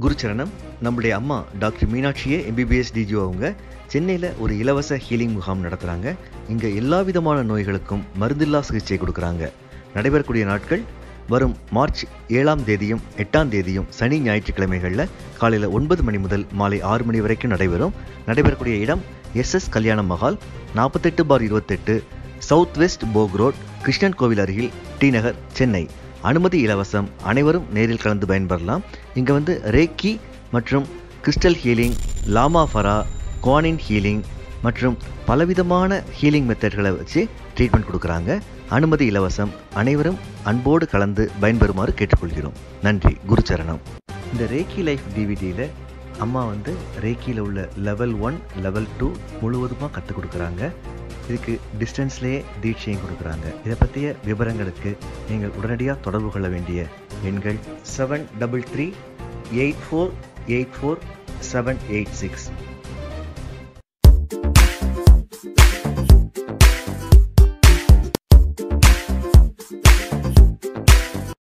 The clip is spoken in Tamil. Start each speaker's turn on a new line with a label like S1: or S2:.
S1: குருச்சரணம் நம்முடைய அம்மா டாக்டர் மீனாட்சியே எம்பிபிஎஸ் டிஜிஓ அவங்க சென்னையில் ஒரு இலவச ஹீலிங் முகாம் நடத்துகிறாங்க இங்கே எல்லா விதமான நோய்களுக்கும் மருந்தில்லா சிகிச்சை கொடுக்குறாங்க நடைபெறக்கூடிய நாட்கள் வரும் மார்ச் ஏழாம் தேதியும் எட்டாம் தேதியும் சனி ஞாயிற்றுக்கிழமைகளில் காலையில் ஒன்பது மணி முதல் மாலை ஆறு மணி வரைக்கும் நடைபெறும் நடைபெறக்கூடிய இடம் எஸ்எஸ் கல்யாண மஹால் நாற்பத்தெட்டு பார் இருபத்தெட்டு south west Boag road Krishnan கோவில் அருகில் டி நகர் சென்னை அனுமதி இலவசம் அனைவரும் நேரில் கலந்து பயன்பெறலாம் இங்கே வந்து ரேக்கி மற்றும் crystal healing Lama Fera Quan Yin healing மற்றும் பலவிதமான ஹீலிங் மெத்தட்களை வச்சு ட்ரீட்மெண்ட் கொடுக்குறாங்க அனுமதி இலவசம் அனைவரும் அன்போடு கலந்து பயன்பெறுமாறு கேட்டுக்கொள்கிறோம் நன்றி குருச்சரணம் இந்த ரேக்கி லைஃப் டிவிடியில் அம்மா வந்து ரேக்கியில் உள்ள லெவல் ஒன் லெவல் டூ முழுவதுமாக கற்றுக் கொடுக்குறாங்க இதுக்கு டிஸ்டன்ஸ்லேயே தீட்சையும் கொடுக்குறாங்க இதை பற்றிய விவரங்களுக்கு நீங்கள் உடனடியாக தொடர்பு கொள்ள வேண்டிய எண்கள் seven double three eight four eight four seven eight six